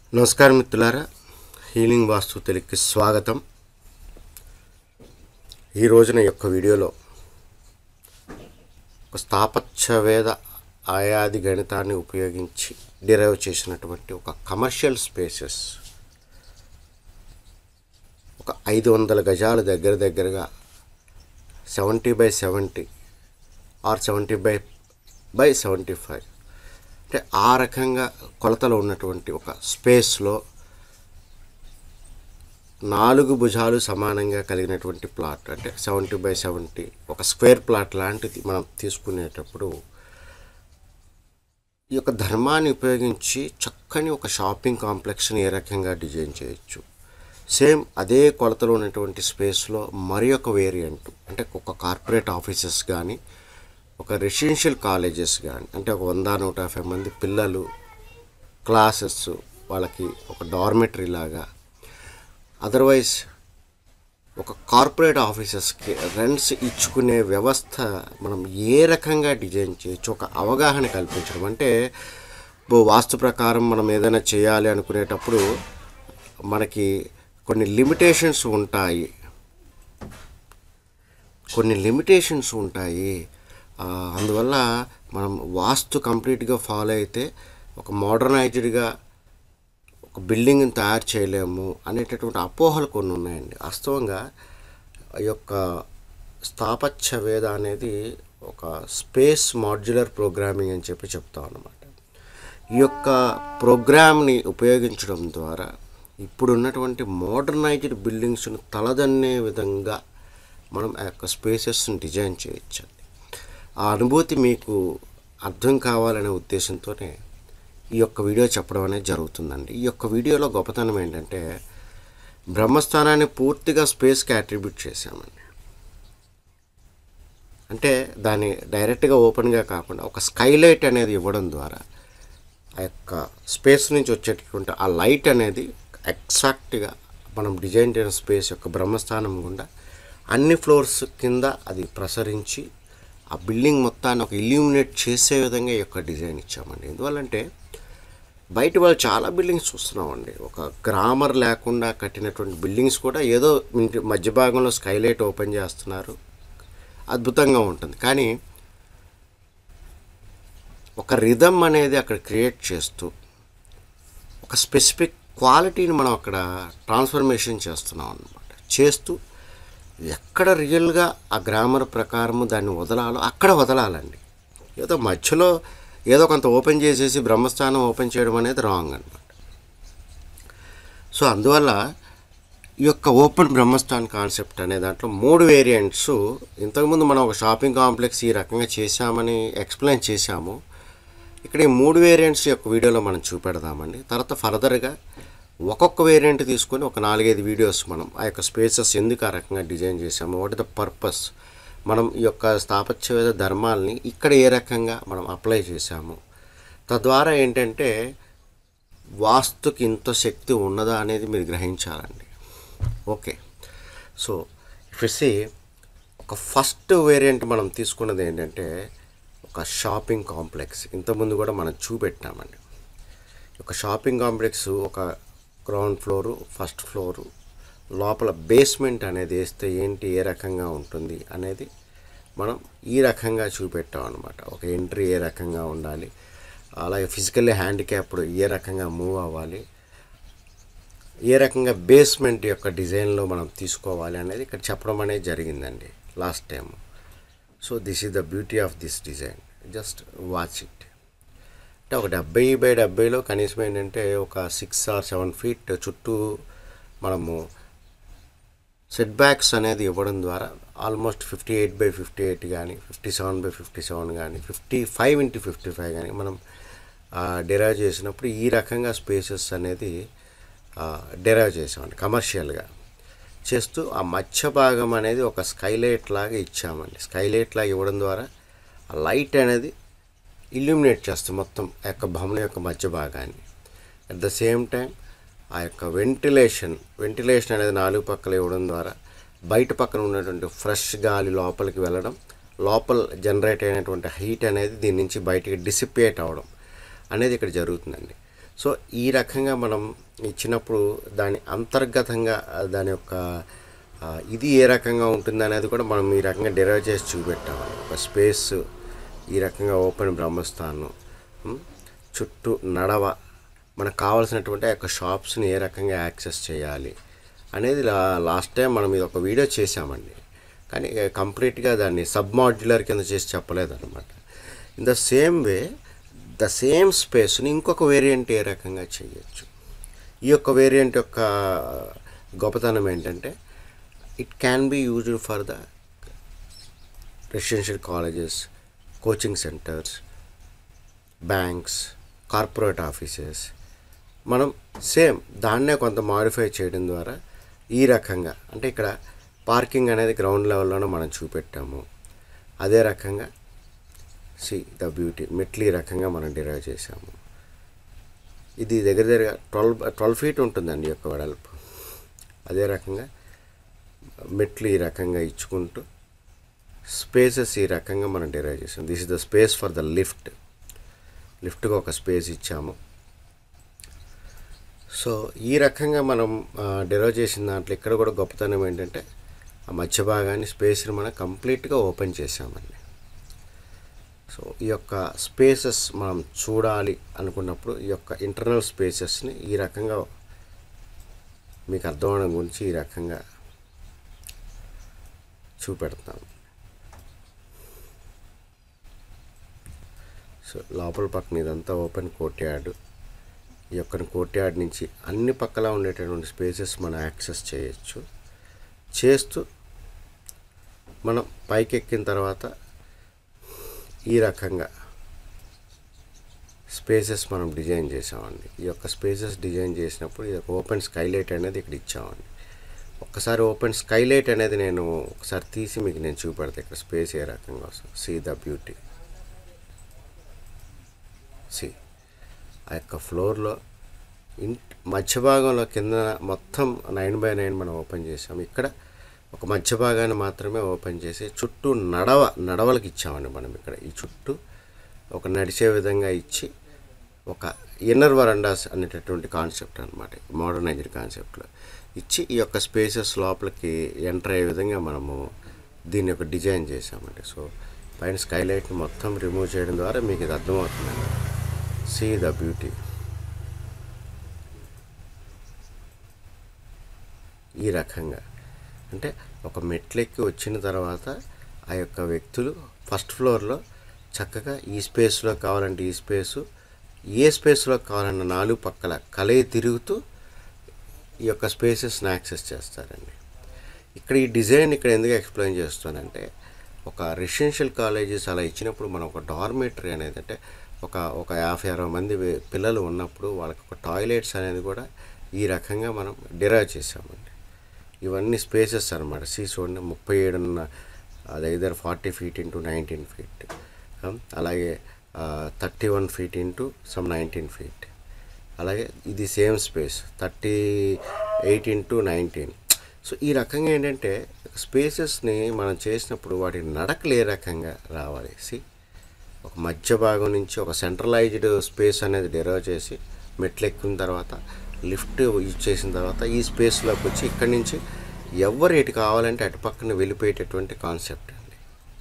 నమస్కారం మిత్రులారా హీలింగ్ వాస్తు తెలుగుకి స్వాగతం ఈ రోజున ఈ యొక్క వీడియోలో ఒక స్థాపత్యవేద ఆయాది గణితాన్ని ఉపయోగించి డిరైవ్ చేసినటువంటి ఒక కమర్షియల్ స్పేసెస్ ఒక ఐదు వందల గజాలు దగ్గర దగ్గరగా seventy by seventy or seventy by by seventy five అంటే ఆ రకంగా కొలతలో ఉన్నటువంటి ఒక స్పేస్లో నాలుగు భుజాలు సమానంగా కలిగినటువంటి ప్లాట్ అంటే సెవెంటీ బై సెవెంటీ ఒక స్క్వేర్ ప్లాట్ లాంటిది మనం తీసుకునేటప్పుడు ఈ యొక్క ధర్మాన్ని ఉపయోగించి చక్కని ఒక షాపింగ్ కాంప్లెక్స్ని ఏ రకంగా డిజైన్ చేయొచ్చు సేమ్ అదే కొలతలో ఉన్నటువంటి స్పేస్లో మరి ఒక వేరియంట్ అంటే ఒక కార్పొరేట్ ఆఫీసెస్ కానీ ఒక రెసిడెన్షియల్ కాలేజెస్ కానీ అంటే ఒక వంద నూట యాభై మంది పిల్లలు క్లాసెస్ వాళ్ళకి ఒక డార్మెటరీ లాగా అదర్వైజ్ ఒక కార్పొరేట్ ఆఫీసెస్కి రెంట్స్ ఇచ్చుకునే వ్యవస్థ మనం ఏ రకంగా డిజైన్ చేయొచ్చు ఒక అవగాహన కల్పించడం అంటే ఇప్పుడు వాస్తు ప్రకారం మనం ఏదైనా చేయాలి అనుకునేటప్పుడు మనకి కొన్ని లిమిటేషన్స్ ఉంటాయి కొన్ని లిమిటేషన్స్ ఉంటాయి ఆ, అందువల్ల మనం వాస్తు కంప్లీట్గా ఫాలో అయితే ఒక మోడర్నైజ్డ్గా ఒక బిల్డింగ్ని తయారు చేయలేము అనేటటువంటి అపోహలు కొన్ని ఉన్నాయండి వాస్తవంగా ఈ యొక్క స్థాపత్య వేద అనేది ఒక స్పేస్ మాడ్యులర్ ప్రోగ్రామింగ్ అని చెప్పి చెప్తాం అన్నమాట ఈ యొక్క ప్రోగ్రామ్ని ఉపయోగించడం ద్వారా ఇప్పుడున్నటువంటి మోడర్నైజ్డ్ బిల్డింగ్స్ను తలదన్నే విధంగా మనం ఆ యొక్క స్పేసెస్ని డిజైన్ చేయొచ్చండి ఆ అనుభూతి మీకు అర్థం కావాలనే ఉద్దేశంతోనే ఈ యొక్క వీడియో చెప్పడం అనేది జరుగుతుందండి ఈ యొక్క వీడియోలో గొప్పతనం ఏంటంటే బ్రహ్మస్థానాన్ని పూర్తిగా స్పేస్కి అట్రిబ్యూట్ చేశామండి అంటే దాన్ని డైరెక్ట్గా ఓపెన్గా కాకుండా ఒక స్కైలైట్ అనేది ఇవ్వడం ద్వారా ఆ యొక్క స్పేస్ నుంచి వచ్చేటటువంటి ఆ లైట్ అనేది ఎగ్జాక్ట్గా మనం డిజైన్ చేసిన స్పేస్ యొక్క బ్రహ్మస్థానం గుండా అన్ని ఫ్లోర్స్ కింద అది ప్రసరించి ఆ బిల్డింగ్ మొత్తాన్ని ఒక ఇల్యూమినేట్ చేసే విధంగా ఈ యొక్క డిజైన్ ఇచ్చామండి ఎందువల్లంటే బయట వాళ్ళు చాలా బిల్డింగ్స్ చూస్తున్నామండి ఒక గ్రామర్ లేకుండా కట్టినటువంటి బిల్డింగ్స్ కూడా ఏదో ఇంటి మధ్య భాగంలో స్కైలైట్ ఓపెన్ చేస్తున్నారు అద్భుతంగా ఉంటుంది కానీ ఒక రిధమ్ అనేది అక్కడ క్రియేట్ చేస్తూ ఒక స్పెసిఫిక్ క్వాలిటీని మనం అక్కడ ట్రాన్స్ఫర్మేషన్ చేస్తున్నాం అన్నమాట చేస్తూ ఎక్కడ రియల్గా ఆ గ్రామర్ ప్రకారము దాన్ని వదలాలో అక్కడ వదలాలండి ఏదో మధ్యలో ఏదో కొంత ఓపెన్ చేసేసి బ్రహ్మస్థానం ఓపెన్ చేయడం అనేది రాంగ్ అనమాట సో అందువల్ల ఈ యొక్క ఓపెన్ బ్రహ్మస్థాన్ కాన్సెప్ట్ అనే దాంట్లో మూడు వేరియంట్స్ ఇంతకుముందు మనం ఒక షాపింగ్ కాంప్లెక్స్ ఈ రకంగా చేశామని ఎక్స్ప్లెయిన్ చేశాము ఇక్కడ ఈ మూడు వేరియంట్స్ యొక్క వీడియోలో మనం చూపెడదామండి తర్వాత ఫర్దర్గా ఒక్కొక్క వేరియంట్ తీసుకొని ఒక నాలుగైదు వీడియోస్ మనం ఆ యొక్క స్పేసెస్ ఎందుకు ఆ రకంగా డిజైన్ చేసాము వాట్ ద పర్పస్ మనం ఈ యొక్క స్థాపత్యవేద ధర్మాల్ని ఇక్కడ ఏ రకంగా మనం అప్లై చేశాము తద్వారా ఏంటంటే వాస్తుకి ఇంత శక్తి ఉన్నదా అనేది మీరు గ్రహించాలండి ఓకే సో ఇఫ్ ఒక ఫస్ట్ వేరియంట్ మనం తీసుకున్నది ఏంటంటే ఒక షాపింగ్ కాంప్లెక్స్ ఇంతకుముందు కూడా మనం చూపెట్టామండి ఒక షాపింగ్ కాంప్లెక్స్ ఒక గ్రౌండ్ ఫ్లోరు ఫస్ట్ ఫ్లోరు లోపల బేస్మెంట్ అనేది వేస్తే ఏంటి ఏ రకంగా ఉంటుంది అనేది మనం ఈ రకంగా చూపెట్టాం అనమాట ఒక ఎంట్రీ ఏ రకంగా ఉండాలి అలాగే ఫిజికల్లీ హ్యాండిక్యాప్డ్ ఏ రకంగా మూవ్ అవ్వాలి ఏ రకంగా బేస్మెంట్ యొక్క డిజైన్లో మనం తీసుకోవాలి అనేది ఇక్కడ చెప్పడం అనేది జరిగిందండి last time so this is the beauty of this design just watch it అంటే ఒక డెబ్బై బై డెబ్బైలో కనీసం ఏంటంటే ఒక సిక్స్ ఆర్ సెవెన్ ఫీట్ చుట్టూ మనము సెట్ బ్యాక్స్ అనేది ఇవ్వడం ద్వారా almost fifty eight by fifty eight కానీ fifty seven by fifty seven కానీ fifty five into fifty five కానీ మనం డెరైవ్ చేసినప్పుడు ఈ రకంగా స్పేసెస్ అనేది డెరైవ్ చేసామండి కమర్షియల్గా చేస్తూ ఆ మధ్య భాగం అనేది ఒక స్కైలైట్ లాగా ఇచ్చామండి స్కైలైట్ లాగా ఇవ్వడం ద్వారా ఆ లైట్ అనేది ఇల్యూమినేట్ చేస్తుంది మొత్తం ఆ యొక్క భవనం యొక్క మధ్య భాగాన్ని అట్ ద సేమ్ టైం ఆ యొక్క వెంటిలేషన్ వెంటిలేషన్ అనేది నాలుగు పక్కల ఇవ్వడం ద్వారా బయట పక్కన ఉన్నటువంటి ఫ్రెష్ గాలి లోపలికి వెళ్ళడం లోపల జనరేట్ అయినటువంటి హీట్ అనేది దీని నుంచి బయటికి డిసిపేట్ అవ్వడం అనేది ఇక్కడ జరుగుతుందండి సో ఈ రకంగా మనం ఇచ్చినప్పుడు దాని అంతర్గతంగా ఆ, దాని యొక్క ఆ, ఇది ఏ రకంగా ఉంటుంది అనేది కూడా మనం ఈ రకంగా డెరైవ్ చేసి చూపెట్టాము ఒక స్పేస్ ఈ రకంగా ఓపెన్ బ్రహ్మస్థానం ఉం? చుట్టూ నడవ మనకు కావాల్సినటువంటి ఆ యొక్క షాప్స్ని ఏ రకంగా యాక్సెస్ చేయాలి అనేది లా లాస్ట్ టైం మనం ఇది ఒక వీడియో చేసామండి కానీ కంప్లీట్గా దాన్ని సబ్ మాడ్యులర్ కింద చేసి చెప్పలేదన్నమాట in the same way the same స్పేస్ని ఇంకొక వేరియంట్ ఏ రకంగా చేయొచ్చు ఈ యొక్క వేరియంట్ యొక్క గొప్పతనం ఏంటంటే it can be used for the residential colleges coaching centres banks corporate offices మనం సేమ్ దాన్నే కొంత మాడిఫై చేయడం ద్వారా ఈ రకంగా అంటే ఇక్కడ పార్కింగ్ అనేది గ్రౌండ్ లెవెల్లోనే మనం చూపెట్టాము అదే రకంగా సి ద బ్యూటీ మెట్లు ఈ రకంగా మనం డిరైవ్ చేసాము ఇది దగ్గర దగ్గర ట్వెల్వ్ ట్వెల్వ్ ఫీట్ ఉంటుందండి ఈ యొక్క వెడల్పు అదే రకంగా మెట్లు ఈ రకంగా ఇచ్చుకుంటూ స్పేసెస్ ఈ రకంగా మనం డిరైవ్ చేసాం this is the space for the lift లిఫ్ట్కి ఒక స్పేస్ ఇచ్చాము సో ఈ రకంగా మనం డెరైవ్ చేసిన దాంట్లో ఇక్కడ కూడా గొప్పతనం ఏంటంటే ఆ మధ్య భాగాన్ని స్పేస్ని మనం కంప్లీట్గా ఓపెన్ చేసామండి సో ఈ యొక్క స్పేసెస్ మనం చూడాలి అనుకున్నప్పుడు ఈ యొక్క ఇంటర్నల్ స్పేసెస్ని ఈ రకంగా మీకు అర్థం అవడం గురించి ఈ రకంగా చూపెడతాం సో లోపల పక్కన ఇదంతా ఓపెన్ కోర్ట్ యార్డ్ ఈ యొక్క కోర్ట్ యార్డ్ నుంచి అన్ని పక్కల ఉండేటటువంటి స్పేసెస్ మనం యాక్సెస్ చేయొచ్చు చేస్తూ మనం పైకి ఎక్కిన తర్వాత ఈ రకంగా స్పేసెస్ మనం డిజైన్ చేసామండి ఈ యొక్క స్పేసెస్ డిజైన్ చేసినప్పుడు ఈ యొక్క ఓపెన్ స్కైలైట్ అనేది ఇక్కడ ఇచ్చామండి ఒక్కసారి ఓపెన్ స్కైలైట్ అనేది నేను ఒకసారి తీసి మీకు నేను చూపెడతా ఇక్కడ స్పేస్ ఏ రకంగా వస్తుంది సీ ద బ్యూటీ సి ఆ యొక్క ఫ్లోర్లో ఇన్ మధ్య భాగంలో కింద మొత్తం నైన్ బై నైన్ మనం ఓపెన్ చేసాం ఇక్కడ ఒక మధ్య భాగాన్ని మాత్రమే ఓపెన్ చేసి చుట్టూ నడవ నడవలకి ఇచ్చామండి మనం ఇక్కడ ఈ చుట్టూ ఒక నడిచే విధంగా ఇచ్చి ఒక ఇన్నర్ వరండాస్ అనేటటువంటి కాన్సెప్ట్ అనమాట మోడర్నైజ్డ్ కాన్సెప్ట్లో ఇచ్చి ఈ యొక్క స్పేసెస్ లోపలికి ఎంటర్ అయ్యే విధంగా మనము దీన్ని ఒక డిజైన్ చేసామండి సో పైన స్కైలైట్ని మొత్తం రిమూవ్ చేయడం ద్వారా మీకు ఇది అర్థమవుతుందండి సీ ద బ్యూటీ ఈ రకంగా అంటే ఒక మెట్లెక్కి వచ్చిన తర్వాత ఆ యొక్క వ్యక్తులు ఫస్ట్ ఫ్లోర్లో చక్కగా ఈ స్పేస్లో కావాలంటే ఈ స్పేసు ఏ స్పేస్లో కావాలన్న నాలుగు పక్కల కలయి తిరుగుతూ ఈ యొక్క స్పేసెస్ని యాక్సెస్ చేస్తారండి ఇక్కడ ఈ డిజైన్ ఇక్కడ ఎందుకు ఎక్స్ప్లెయిన్ చేస్తానంటే ఒక రెసిడెన్షియల్ కాలేజెస్ అలా ఇచ్చినప్పుడు మనం ఒక డార్మేటరీ అనేది అంటే ఒక ఒక యాభై అరవై మంది వే- పిల్లలు ఉన్నప్పుడు వాళ్ళకి ఒక టాయిలెట్స్ అనేది కూడా ఈ రకంగా మనం డిరైవ్ చేసామండి ఇవన్నీ స్పేసెస్ అనమాట సీ చూడండి ముప్పై ఏడున్న అది either forty feet into nineteen feet అలాగే thirty one feet into some nineteen feet అలాగే ఇది same space thirty eight into nineteen so ఈ రకంగా ఏంటంటే స్పేసెస్ని మనం చేసినప్పుడు వాటి నడకలు ఏ రకంగా రావాలి సి ఒక మధ్య భాగం నుంచి ఒక సెంట్రలైజ్డ్ స్పేస్ అనేది డెరైవ్ చేసి మెట్లు ఎక్కిన తర్వాత లిఫ్ట్ యూజ్ చేసిన తర్వాత ఈ స్పేస్లోకి వచ్చి ఇక్కడి నుంచి ఎవరు ఎటు కావాలంటే అటు పక్కన వెళ్ళిపోయేటటువంటి కాన్సెప్ట్ అండి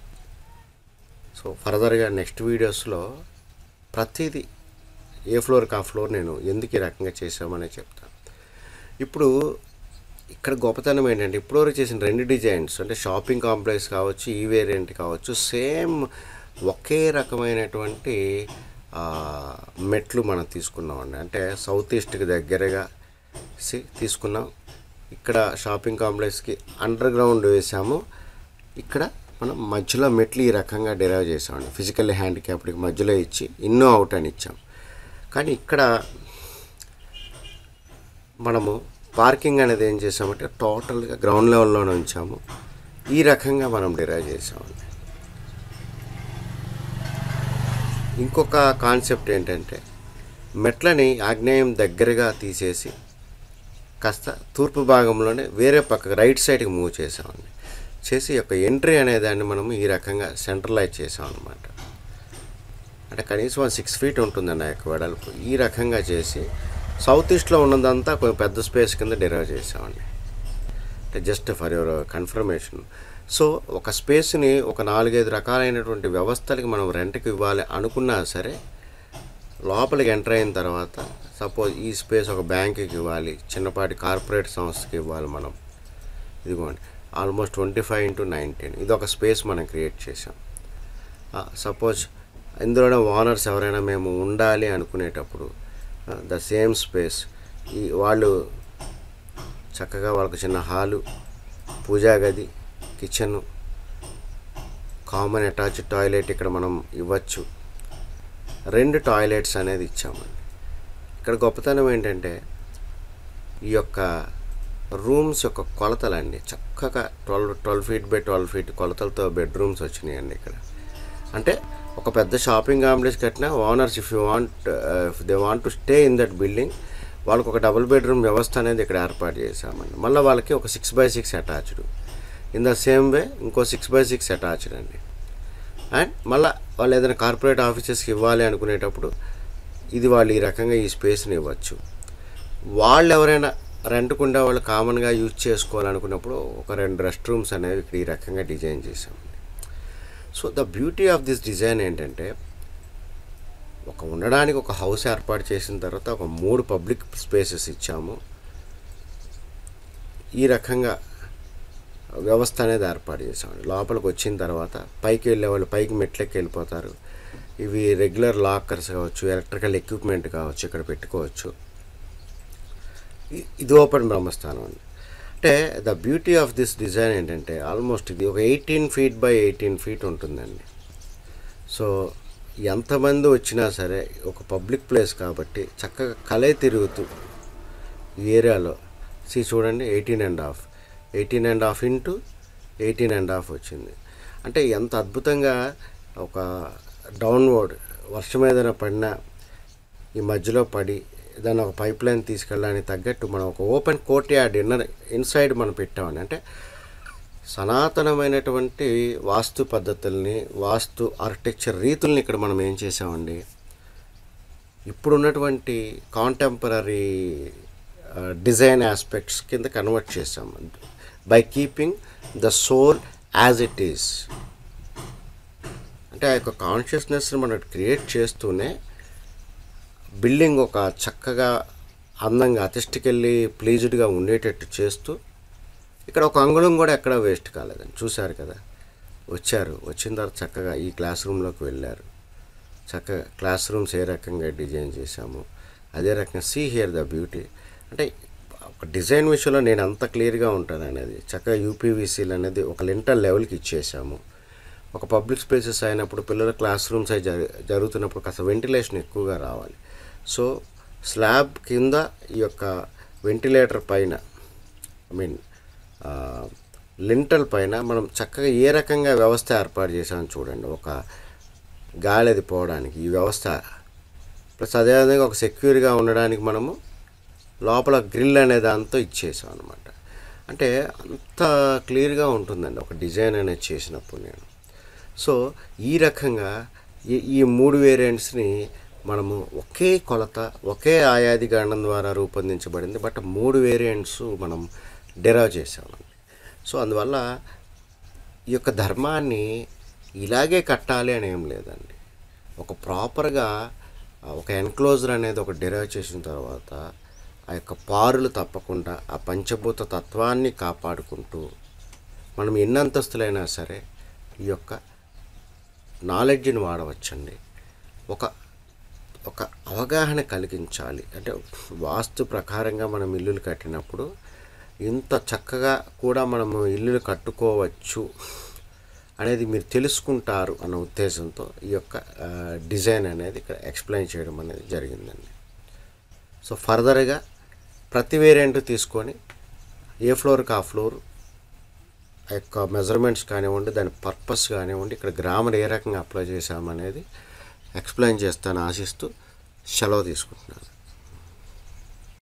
సో ఫర్దర్గా నెక్స్ట్ వీడియోస్లో ప్రతిదీ ఏ ఫ్లోర్కి ఆ ఫ్లోర్ నేను ఎందుకు ఈ రకంగా చేసామనే చెప్తాను ఇప్పుడు ఇక్కడ గొప్పతనం ఏంటంటే ఇప్పటివరకు చేసిన రెండు డిజైన్స్ అంటే షాపింగ్ కాంప్లెక్స్ కావచ్చు ఈ వేరియంట్ కావచ్చు సేమ్ ఒకే రకమైనటువంటి ఆ, మెట్లు మనం తీసుకున్నామండి అంటే సౌత్ ఈస్ట్కి దగ్గరగా సి తీసుకున్నాం ఇక్కడ షాపింగ్ కాంప్లెక్స్కి అండర్ గ్రౌండ్ వేసాము ఇక్కడ మనం మధ్యలో మెట్లు ఈ రకంగా డెరైవ్ చేసామండి ఫిజికల్ హ్యాండిక్యాప్డ్కి మధ్యలో ఇచ్చి ఇన్నో అవుట్ అని ఇచ్చాం కానీ ఇక్కడ మనము పార్కింగ్ అనేది ఏం చేసామంటే టోటల్గా గ్రౌండ్ లెవెల్లోనే ఉంచాము ఈ రకంగా మనం డిరైవ్ చేసామండి ఇంకొక కాన్సెప్ట్ ఏంటంటే మెట్లని ఆగ్నేయం దగ్గరగా తీసేసి కాస్త తూర్పు భాగంలోనే వేరే పక్కకు రైట్ సైడ్కి మూవ్ చేసామండి చేసి ఈ యొక్క ఎంట్రీ అనే దాన్ని మనము ఈ రకంగా సెంట్రలైజ్ చేసాం అనమాట అంటే కనీసం సిక్స్ ఫీట్ ఉంటుందండి ఆ యొక్క వెడల్పు ఈ రకంగా చేసి సౌత్ ఈస్ట్లో ఉన్నదంతా కొంచెం పెద్ద స్పేస్ కింద డెరైవ్ చేసామండి అంటే just for your confirmation so ఒక స్పేస్ని ఒక నాలుగైదు రకాలైనటువంటి వ్యవస్థలకి మనం రెంట్కి ఇవ్వాలి అనుకున్నా సరే లోపలికి ఎంటర్ అయిన తర్వాత సపోజ్ ఈ స్పేస్ ఒక బ్యాంకుకి ఇవ్వాలి చిన్నపాటి కార్పొరేట్ సంస్థకి ఇవ్వాలి మనం ఇదిగోండి almost twenty five into nineteen ఇది ఒక స్పేస్ మనం క్రియేట్ చేసాం సపోజ్ ఇందులోనే ఓనర్స్ ఎవరైనా మేము ఉండాలి అనుకునేటప్పుడు ద సేమ్ స్పేస్ ఈ వాళ్ళు చక్కగా వాళ్ళకి చిన్న హాలు పూజా గది కిచెన్ కామన్ అటాచ్డ్ టాయిలెట్ ఇక్కడ మనం ఇవ్వచ్చు రెండు టాయిలెట్స్ అనేది ఇచ్చామండి ఇక్కడ గొప్పతనం ఏంటంటే ఈ యొక్క రూమ్స్ యొక్క కొలతలండి చక్కగా twelve twelve feet by twelve feet కొలతలతో బెడ్రూమ్స్ వచ్చినాయండి ఇక్కడ అంటే ఒక పెద్ద షాపింగ్ కాంప్లెక్స్ కట్టినా owners if you want if they want to stay in that building వాళ్ళకి ఒక డబుల్ బెడ్రూమ్ వ్యవస్థ అనేది ఇక్కడ ఏర్పాటు చేశామండి మళ్ళీ వాళ్ళకి ఒక six by six attached in the same way ఇంకో సిక్స్ బై సిక్స్ అటాచ్డ్ అండి అండ్ మళ్ళీ వాళ్ళు ఏదైనా కార్పొరేట్ ఆఫీసెస్కి ఇవ్వాలి అనుకునేటప్పుడు ఇది వాళ్ళు ఈ రకంగా ఈ స్పేస్ని ఇవ్వచ్చు వాళ్ళు ఎవరైనా రెంట్కు ఉండే వాళ్ళు కామన్గా యూజ్ చేసుకోవాలనుకున్నప్పుడు ఒక రెండు రెస్ట్ రూమ్స్ అనేవి ఇక్కడ ఈ రకంగా డిజైన్ చేసామండి so the beauty of this design ఏంటంటే ఒక ఉండడానికి ఒక హౌస్ ఏర్పాటు చేసిన తర్వాత ఒక మూడు పబ్లిక్ స్పేసెస్ ఇచ్చాము ఈ రకంగా వ్యవస్థ అనేది ఏర్పాటు చేసామండి లోపలికి వచ్చిన తర్వాత పైకి వెళ్ళే వాళ్ళు పైకి మెట్లెక్కి వెళ్ళిపోతారు ఇవి రెగ్యులర్ లాకర్స్ కావచ్చు ఎలక్ట్రికల్ ఎక్విప్మెంట్ కావచ్చు ఇక్కడ పెట్టుకోవచ్చు ఇ- ఇది ఓపెన్ బ్రహ్మస్థానం అండి అంటే the beauty of this design ఏంటంటే ఆల్మోస్ట్ ఇది ఒక eighteen feet by eighteen feet ఉంటుందండి సో ఎంతమంది వచ్చినా సరే ఒక పబ్లిక్ ప్లేస్ కాబట్టి చక్కగా కలే తిరుగుతూ ఈ ఏరియాలో సి చూడండి eighteen and half eighteen and half into eighteen and half వచ్చింది అంటే ఎంత అద్భుతంగా ఒక డౌన్వర్డ్ వర్షం ఏదైనా పడినా ఈ మధ్యలో పడి దాన్ని ఒక పైప్ లైన్ తీసుకెళ్ళడానికి తగ్గట్టు మనం ఒక open courtyard inner inside మనం పెట్టామని అంటే సనాతనమైనటువంటి వాస్తు పద్ధతుల్ని వాస్తు ఆర్కిటెక్చర్ రీతుల్ని ఇక్కడ మనం ఏం చేసామండి ఇప్పుడున్నటువంటి కాంటెంపరీ డిజైన్ ఆస్పెక్ట్స్ కింద కన్వర్ట్ చేసాం by keeping the soul as it is అంటే ఆ యొక్క కాన్షియస్నెస్ని మనం క్రియేట్ చేస్తూనే బిల్డింగ్ ఒక చక్కగా అందంగా అతిష్టికెళ్ళి ప్లీజ్డ్గా ఉండేటట్టు చేస్తూ ఇక్కడ ఒక అంగుళం కూడా ఎక్కడ వేస్ట్ కాలేదండి చూశారు కదా వచ్చారు వచ్చిన తర్వాత చక్కగా ఈ క్లాస్ రూమ్లోకి వెళ్ళారు చక్కగా క్లాస్ రూమ్స్ ఏ రకంగా డిజైన్ చేశాము అదే రకంగా సీ హియర్ ద బ్యూటీ అంటే ఒక డిజైన్ విషయంలో నేను అంత క్లియర్గా ఉంటాను అనేది చక్కగా యూపీవీసీలు అనేది ఒక లింటర్ లెవెల్కి ఇచ్చేసాము ఒక పబ్లిక్ స్పేసెస్ అయినప్పుడు పిల్లల క్లాస్ రూమ్స్ అయి జరు జరుగుతున్నప్పుడు కాస్త వెంటిలేషన్ ఎక్కువగా రావాలి సో స్లాబ్ కింద ఈ యొక్క వెంటిలేటర్ పైన ఐ మీన్ లింటల్ పైన మనం చక్కగా ఏ రకంగా వ్యవస్థ ఏర్పాటు చేసామని చూడండి ఒక గాలి అది పోవడానికి ఈ వ్యవస్థ ప్లస్ అదేవిధంగా ఒక సెక్యూర్గా ఉండడానికి మనము లోపల గ్రిల్ అనే దాంతో ఇచ్చేసాం అనమాట అంటే అంత క్లియర్గా ఉంటుందండి ఒక డిజైన్ అనేది చేసినప్పుడు నేను సో ఈ రకంగా ఈ ఈ మూడు వేరియంట్స్ని మనము ఒకే కొలత ఒకే ఆయాది గణం ద్వారా రూపొందించబడింది బట్ మూడు వేరియంట్స్ మనం డెరైవ్ చేసామండి సో అందువల్ల ఈ యొక్క ధర్మాన్ని ఇలాగే కట్టాలి అని ఏం లేదండి ఒక ప్రాపర్గా ఒక ఎన్క్లోజర్ అనేది ఒక డెరైవ్ చేసిన తర్వాత ఆ యొక్క పారులు తప్పకుండా ఆ పంచభూత తత్వాన్ని కాపాడుకుంటూ మనం ఎన్ని అంతస్తులైనా సరే ఈ యొక్క నాలెడ్జ్ని వాడవచ్చండి ఒక ఒక అవగాహన కలిగించాలి అంటే వాస్తు ప్రకారంగా మనం ఇల్లులు కట్టినప్పుడు ఇంత చక్కగా కూడా మనము ఇల్లులు కట్టుకోవచ్చు అనేది మీరు తెలుసుకుంటారు అన్న ఉద్దేశంతో ఈ యొక్క ఆ, డిజైన్ అనేది ఇక్కడ ఎక్స్ప్లెయిన్ చేయడం అనేది జరిగిందండి సో ఫర్దర్గా ప్రతి వేరియంట్ తీసుకొని ఏ ఫ్లోర్కి ఆ ఫ్లోర్ ఆ యొక్క మెజర్మెంట్స్ కానివ్వండి దాని పర్పస్ కానివ్వండి ఇక్కడ గ్రామర్ ఏ రకంగా అప్లై చేశామనేది ఎక్స్ప్లెయిన్ చేస్తాను ఆశిస్తూ సెలవు తీసుకుంటున్నాను